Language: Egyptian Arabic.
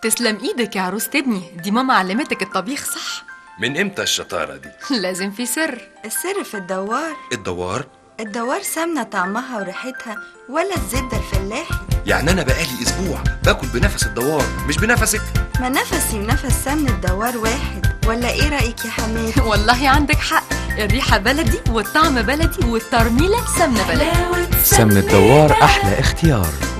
تسلم ايدك يا عروس ابني دي ماما علمتك الطبيخ صح من امتى الشطارة دي؟ لازم في سر السر في الدوار الدوار؟ الدوار سمنة طعمها وريحتها ولا الزبدة الفلاحي يعني أنا بقالي أسبوع باكل بنفس الدوار مش بنفسك؟ ما نفسي ونفس سمن الدوار واحد ولا ايه رأيك يا حماد والله عندك حق الريحة بلدي والطعم بلدي والترميلة سمنة بلدي سمن الدوار أحلى اختيار